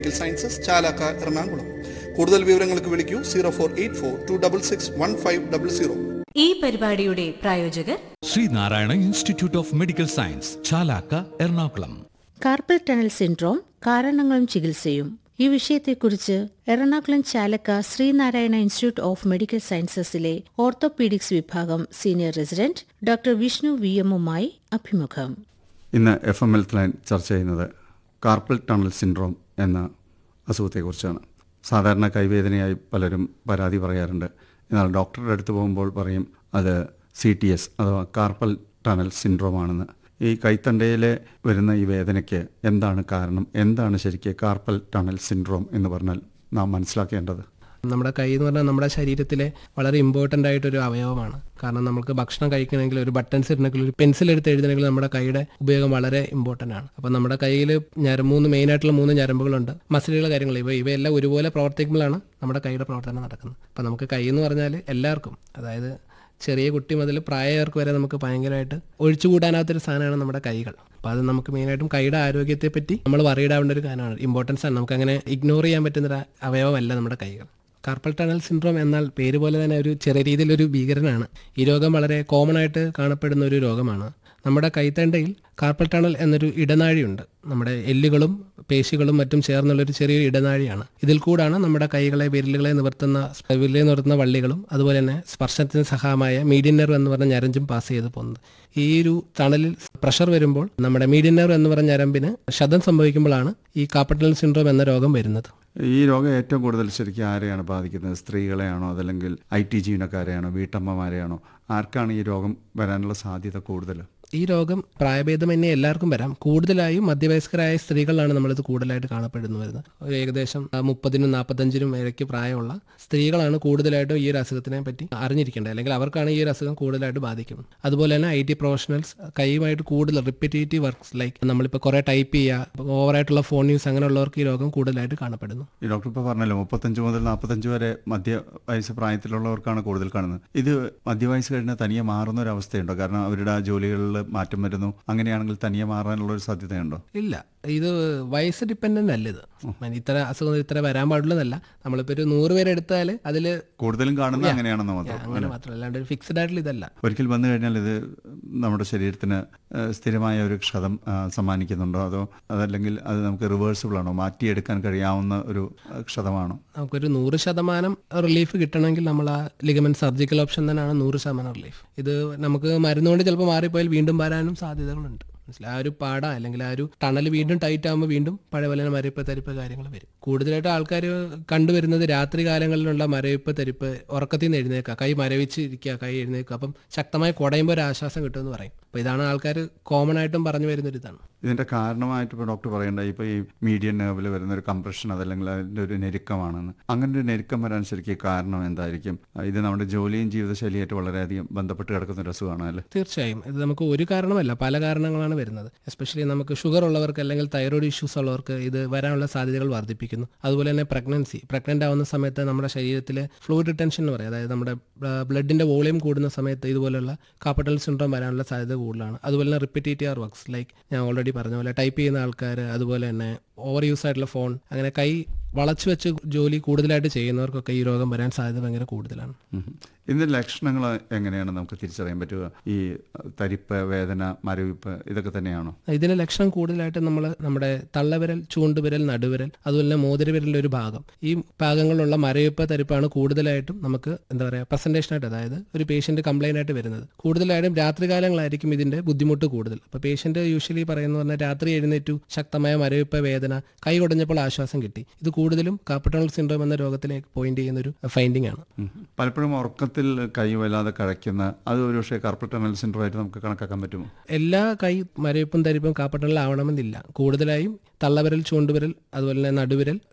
Medical sciences Chalakka Ernakulam കൂടുതൽ വിവരങ്ങൾക്ക് വിളിക്കൂ zero four eight four two double six one five double zero ഈ പരിപാടിയുടെ പ്രായോജകർ Sreenarayana institute of medical science Chalakka Ernakulam carpal tunnel syndrome കാരണങ്ങളും ചികിത്സയും ഈ വിഷയത്തെക്കുറിച്ച് Ernakulam Chalakka Sreenarayana institute of medical സയൻസസിലെ ഓർത്തോപീഡിക്സ് വിഭാഗം senior resident doctor Vishnu V എമ്മുമായി അഭിമുഖം ഇന്ന് എഫ് എം ഹെൽത്ത് ലൈൻ ചർച്ച ചെയ്യുന്നത് കാർപ്പൽ ടണൽ സിൻഡ്രോം എന്ന അസുഖത്തെക്കുറിച്ചാണ് സാധാരണ കൈവേദനയായി പലരും പരാതി പറയാറുണ്ട് എന്നാൽ ഡോക്ടറുടെ അടുത്ത് പോകുമ്പോൾ പറയും അത് സി ടി എസ് അഥവാ കാർപ്പൽ ടണൽ സിൻഡ്രോം ആണെന്ന് ഈ കൈത്തണ്ടയിലെ വരുന്ന ഈ വേദനയ്ക്ക് എന്താണ് കാരണം എന്താണ് ശരിക്ക് കാർപ്പൽ ടണൽ സിൻഡ്രോം എന്ന് പറഞ്ഞാൽ നാം മനസ്സിലാക്കേണ്ടത് നമ്മുടെ കൈ എന്ന് പറഞ്ഞാൽ നമ്മുടെ ശരീരത്തിലെ വളരെ ഇമ്പോർട്ടൻ്റ് ആയിട്ടൊരു അവയവമാണ് കാരണം നമുക്ക് ഭക്ഷണം കഴിക്കണമെങ്കിൽ ഒരു ബട്ടൺസ് ഇടണമെങ്കിൽ ഒരു പെൻസിൽ എടുത്ത് എഴുതണമെങ്കിൽ നമ്മുടെ കൈയുടെ ഉപയോഗം വളരെ ഇമ്പോർട്ടൻ്റ് ആണ് അപ്പോൾ നമ്മുടെ കയ്യിൽ ഞര മൂന്ന് മെയിൻ ആയിട്ടുള്ള മൂന്ന് ഞരമ്പുകളുണ്ട് മസിലുകൾ കാര്യങ്ങൾ ഇവ ഇവയെല്ലാം ഒരുപോലെ പ്രവർത്തിക്കുമ്പോഴാണ് നമ്മുടെ കൈയുടെ പ്രവർത്തനം നടക്കുന്നത് അപ്പോൾ നമുക്ക് കൈ എന്ന് പറഞ്ഞാൽ എല്ലാവർക്കും അതായത് ചെറിയ കുട്ടി മുതൽ പ്രായവർക്ക് വരെ നമുക്ക് ഭയങ്കരമായിട്ട് ഒഴിച്ചുകൂടാനാത്തൊരു സാധനമാണ് നമ്മുടെ കൈകൾ അപ്പോൾ അത് നമുക്ക് മെയിനായിട്ടും കൈയുടെ ആരോഗ്യത്തെ പറ്റി നമ്മൾ വറിയിടാവേണ്ട ഒരു കാര്യമാണ് ഇമ്പോർട്ടൻസ് ആണ് നമുക്ക് അങ്ങനെ ഇഗ്നോർ ചെയ്യാൻ പറ്റുന്ന ഒരു അവയവമല്ല നമ്മുടെ കൈകൾ കാർപ്പൽ ടണൽ സിൻഡ്രോം എന്നാൽ പേര് പോലെ തന്നെ ഒരു ചെറിയ രീതിയിലൊരു ഭീകരനാണ് ഈ രോഗം വളരെ കോമൺ ആയിട്ട് കാണപ്പെടുന്ന ഒരു രോഗമാണ് നമ്മുടെ കൈത്തണ്ടയിൽ കാർപ്പൽ ടണൽ എന്നൊരു ഇടനാഴിയുണ്ട് നമ്മുടെ എല്ലുകളും പേശികളും മറ്റും ചേർന്നുള്ളൊരു ചെറിയൊരു ഇടനാഴിയാണ് ഇതിൽ കൂടാണ് നമ്മുടെ കൈകളെ വിരലുകളെ നിവർത്തുന്ന വിരലിനെ നിവർത്തുന്ന വള്ളികളും അതുപോലെ തന്നെ സ്പർശനത്തിന് സഹായമായ മീഡിയൻ നെർവ് എന്ന് പറഞ്ഞ ഞരമ്പും പാസ് ചെയ്ത് പോകുന്നത് ഈ ഒരു ടണലിൽ പ്രഷർ വരുമ്പോൾ നമ്മുടെ മീഡിയൻ നെർവ് എന്ന് പറഞ്ഞ ഞരമ്പിന് ക്ഷതം സംഭവിക്കുമ്പോഴാണ് ഈ കാർപ്പൽ ടണൽ സിൻഡ്രോം എന്ന രോഗം വരുന്നത് ഈ രോഗം ഏറ്റവും കൂടുതൽ ശരിക്കും ആരെയാണ് ബാധിക്കുന്നത് സ്ത്രീകളെയാണോ അതല്ലെങ്കിൽ ഐ ടി ജീവനക്കാരെയാണോ വീട്ടമ്മമാരെയാണോ ആർക്കാണ് ഈ രോഗം വരാനുള്ള സാധ്യത കൂടുതൽ ഈ രോഗം പ്രായഭേദമന്യേ എല്ലാവർക്കും വരാം കൂടുതലായും മധ്യവയസ്കരായ സ്ത്രീകളിലാണ് നമ്മളിത് കൂടുതലായിട്ട് കാണപ്പെടുന്നു വരുന്നത് ഒരു ഏകദേശം ആ, മുപ്പതിനും നാൽപ്പത്തഞ്ചിനും ഇടയ്ക്ക് പ്രായമുള്ള സ്ത്രീകളാണ് കൂടുതലായിട്ടും ഈ ഒരു അസുഖത്തിനെ പറ്റി അറിഞ്ഞിരിക്കേണ്ടത് അല്ലെങ്കിൽ അവർക്കാണ് ഈ ഒരു അസുഖം കൂടുതലായിട്ട് ബാധിക്കുന്നത് അതുപോലെ തന്നെ ഐ ടി പ്രൊഫഷണൽസ് കൈയുമായിട്ട് കൂടുതൽ റിപ്പറ്റേറ്റീവ് വർക്ക്സ് ലൈക്ക് നമ്മളിപ്പോൾ കുറേ ടൈപ്പ് ചെയ്യുക ഓവറായിട്ടുള്ള ഫോൺ യൂസ് അങ്ങനെയുള്ളവർക്ക് ഈ രോഗം കൂടുതലായിട്ട് കാണപ്പെടുന്നു ഈ ഡോക്ടർ ഇപ്പോൾ പറഞ്ഞല്ലോ മുപ്പത്തഞ്ച് മുതൽ നാൽപ്പത്തഞ്ച് വരെ മധ്യ വയസ്സ് പ്രായത്തിലുള്ളവർക്കാണ് കൂടുതൽ കാണുന്നത് ഇത് മധ്യവയസ്സ് കഴിഞ്ഞാൽ തനിയെ മാറുന്ന ഒരു അവസ്ഥയുണ്ടോ കാരണം അവരുടെ ആ ജോലികളിൽ മാറ്റം വരുന്നു അങ്ങനെയാണെങ്കിൽ തനിയെ മാറാനുള്ള ഒരു സാധ്യതയുണ്ടോ ഇല്ല ഇത് വയസ്സ് ഡിപ്പെൻഡൻ്റ് അല്ല ഇത് ഇത്ര അസുഖം ഇത്ര വരാൻ പാടുള്ളതല്ല നമ്മളിപ്പോൾ ഒരു നൂറ് പേര് എടുത്താൽ അതിൽ കൂടുതലും കാണുന്നത് അങ്ങനെയാണെന്ന് മാത്രം അങ്ങനെ മാത്രമല്ല അല്ലാണ്ട് ഒരു ഫിക്സഡ് ആയിട്ടുള്ള ഇതല്ല ഒരിക്കൽ വന്നു കഴിഞ്ഞാൽ ഇത് നമ്മുടെ ശരീരത്തിന് ഏഹ്, സ്ഥിരമായ ഒരു ക്ഷതം ആ, സമ്മാനിക്കുന്നുണ്ടോ അതോ അതല്ലെങ്കിൽ അത് നമുക്ക് റിവേഴ്സിബിൾ ആണോ മാറ്റിയെടുക്കാൻ കഴിയാവുന്ന ഒരു ഏഹ്, ക്ഷതമാണോ നമുക്കൊരു നൂറ് ശതമാനം റിലീഫ് കിട്ടണമെങ്കിൽ നമ്മൾ ആ ലിഗമെന്റ് സർജിക്കൽ ഓപ്ഷൻ തന്നെയാണ് നൂറ് ശതമാനം റിലീഫ് ഇത് നമുക്ക് മരുന്നുകൊണ്ട് ചിലപ്പോൾ മാറിപ്പോയാൽ വീണ്ടും വരാനും സാധ്യതകളുണ്ട് മനസ്സിലായി ആ ഒരു പാട അല്ലെങ്കിൽ ആ ഒരു ടണൽ വീണ്ടും ടൈറ്റ് ആകുമ്പോൾ വീണ്ടും പഴയ പോലെ തന്നെ മരവിപ്പ് തരിപ്പ് കാര്യങ്ങൾ വരും കൂടുതലായിട്ട് ആൾക്കാർ കണ്ടുവരുന്നത് രാത്രി കാലങ്ങളിലുള്ള മരവിപ്പ് തരിപ്പ് ഉറക്കത്തിൽ നിന്ന് എഴുന്നേക്കുക കൈ മരവിച്ച് ഇരിക്കുക കൈ എഴുന്നേക്കുക അപ്പം ശക്തമായി കുടയുമ്പോൾ ഒരു ആശ്വാസം കിട്ടുമെന്ന് പറയും അപ്പോൾ ഇതാണ് ആൾക്കാർ കോമൺ ആയിട്ടും പറഞ്ഞു വരുന്നൊരു ഇതാണ് ഇതിന്റെ കാരണമായിട്ട് ഇപ്പോൾ ഡോക്ടർ പറയേണ്ട ഇപ്പോൾ ഈ മീഡിയൻ നെർവിൽ വരുന്ന ഒരു കംപ്രഷൻ അതല്ലെങ്കിൽ അതിൻ്റെ ഒരു ഞെരുക്കമാണെന്ന് അങ്ങനെ ഒരു ഞെരുക്കം വരാൻ ശരിക്കും കാരണം എന്തായിരിക്കും ഇത് നമ്മുടെ ജോലിയും ജീവിതശൈലിയായിട്ട് വളരെയധികം ബന്ധപ്പെട്ട് കിടക്കുന്ന ഒരു അസുഖമാണ് അല്ലേ തീർച്ചയായും ഇത് നമുക്ക് ഒരു കാരണമല്ല പല കാരണങ്ങളാണ് വരുന്നത് എസ്പെഷ്യലി നമുക്ക് ഷുഗർ ഉള്ളവർക്ക് അല്ലെങ്കിൽ തൈറോയ്ഡ് ഇഷ്യൂസ് ഉള്ളവർക്ക് ഇത് വരാനുള്ള സാധ്യതകൾ വർദ്ധിപ്പിക്കുന്നു അതുപോലെ തന്നെ പ്രഗ്നൻസി പ്രഗ്നന്റ് ആവുന്ന സമയത്ത് നമ്മുടെ ശരീരത്തിലെ ഫ്ലൂയിഡ് റിട്ടൻഷൻ എന്ന് പറയും അതായത് നമ്മുടെ ബ്ലഡിന്റെ വോളിയം കൂടുന്ന സമയത്ത് ഇതുപോലുള്ള കാപ്പട്ടൽ സിൻഡ്രോം വരാനുള്ള സാധ്യത കൂടുതലാണ് അതുപോലെ തന്നെ റിപ്പറ്റേറ്റീവ് വർക്ക്സ് ലൈക്ക് ഞാൻ ഓൾറെഡി പറഞ്ഞ പോലെ ടൈപ്പ് ചെയ്യുന്ന ആൾക്കാർ അതുപോലെ തന്നെ ഓവർ യൂസ് ആയിട്ടുള്ള ഫോൺ അങ്ങനെ കൈ വളച്ചു വെച്ച് ജോലി കൂടുതലായിട്ട് ചെയ്യുന്നവർക്കൊക്കെ ഈ രോഗം വരാൻ സാധ്യത ഭയങ്കര കൂടുതലാണ് ഉം. ഇതിന്റെ ലക്ഷണങ്ങൾ എങ്ങനെയാണ് നമുക്ക് തിരിച്ചറിയാൻ പറ്റുക ഈ തരിപ്പ് വേദന മരവിപ്പ് ഇതൊക്കെ തന്നെയാണോ ഇതിന്റെ ലക്ഷണം കൂടുതലായിട്ട് നമ്മൾ നമ്മുടെ തള്ളവിരൽ ചൂണ്ടുവിരൽ നടുവിരൽ അതുപോലെ തന്നെ മോതിരവിരലിന്റെ ഒരു ഭാഗം ഈ ഭാഗങ്ങളിലുള്ള മരവിപ്പ് തരിപ്പാണ് കൂടുതലായിട്ടും നമുക്ക് എന്താ പറയുക പ്രസന്റേഷൻ ആയിട്ട് അതായത് ഒരു പേഷ്യന്റ് കംപ്ലൈന്റ് ആയിട്ട് വരുന്നത് കൂടുതലായിട്ടും രാത്രികാലങ്ങളായിരിക്കും ഇതിന്റെ ബുദ്ധിമുട്ട് കൂടുതൽ അപ്പൊ പേഷ്യന്റ് യൂഷ്വലി പറയുന്ന പറഞ്ഞാൽ രാത്രി എഴുന്നേറ്റു ശക്തമായ മരവിപ്പ് വേദന കൈ കുടഞ്ഞപ്പോൾ ആശ്വാസം കിട്ടി ഇത് കൂടുതലും കാപ്പട്ടണൽ സിൻഡ്രോം എന്ന രോഗത്തിലേക്ക് പോയിന്റ് ചെയ്യുന്ന ഒരു ഫൈൻഡിങ് ആണ് ഉം. പലപ്പോഴും ഉറക്കത്തിൽ കൈ വല്ലാതെ കഴയ്ക്കുന്ന അത് ഒരു പക്ഷേ കാർപ്പൽ ടണൽ സിൻഡ്രോം ആയിട്ട് നമുക്ക് കണക്കാക്കാൻ പറ്റുമോ എല്ലാ കൈ മരവിപ്പും തരിപ്പും കാപ്പട്ടണിലാവണമെന്നില്ല കൂടുതലായും തള്ളവിരൽ ചൂണ്ടുവിരൽ അതുപോലെ തന്നെ നടുവിരൽ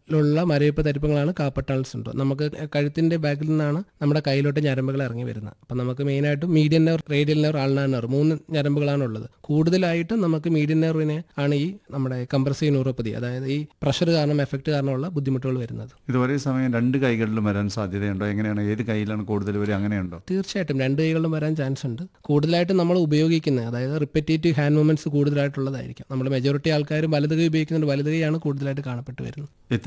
ലുള്ള മരവിപ്പ് തരിപ്പുകളാണ് കാപ്പട്ടണൽ സിൻഡ്രോം നമുക്ക് കഴുത്തിന്റെ ബാക്കിൽ നിന്നാണ് നമ്മുടെ കയ്യിലോട്ട് ഞരമ്പുകൾ ഇറങ്ങി വരുന്നത് അപ്പം നമുക്ക് മെയിനായിട്ടും median nerve radial nerve ulnar nerve മൂന്ന് ഞരമ്പുകളാണ് ഉള്ളത് കൂടുതലായിട്ടും നമുക്ക് മീഡിയൻ നെർവിനെ ആണ് ഈ നമ്മുടെ കംപ്രസീവ് ന്യൂറോപ്പതി അതായത് ഈ പ്രഷർ കാരണം എഫക്റ്റ് കാരണമുള്ള ബുദ്ധിമുട്ടുകൾ വരുന്നത് ഇത് ഒരേ സമയം രണ്ട് കൈകളിലും വരാൻ സാധ്യതയുണ്ടോ എങ്ങനെയാണ് ഏത് കൈയിലാണ് കൂടുതൽ വരിക അങ്ങനെയുണ്ടോ തീർച്ചയായിട്ടും രണ്ട് കൈകളിലും വരാൻ ചാൻസ് ഉണ്ട് കൂടുതലായിട്ടും നമ്മൾ ഉപയോഗിക്കുന്നത് അതായത് റിപ്പറ്റേറ്റീവ് ഹാൻഡ് മൂവ്മെന്റ്സ് കൂടുതലായിട്ടുള്ളതായിരിക്കും നമ്മൾ മെജോറിറ്റി ആൾക്കാരും വലത് കൈ ഉപയോഗിക്കുന്നുണ്ട് വലത് കൈയാണ് കൂടുതലായിട്ട് കാണപ്പെട്ട് വരുന്നത്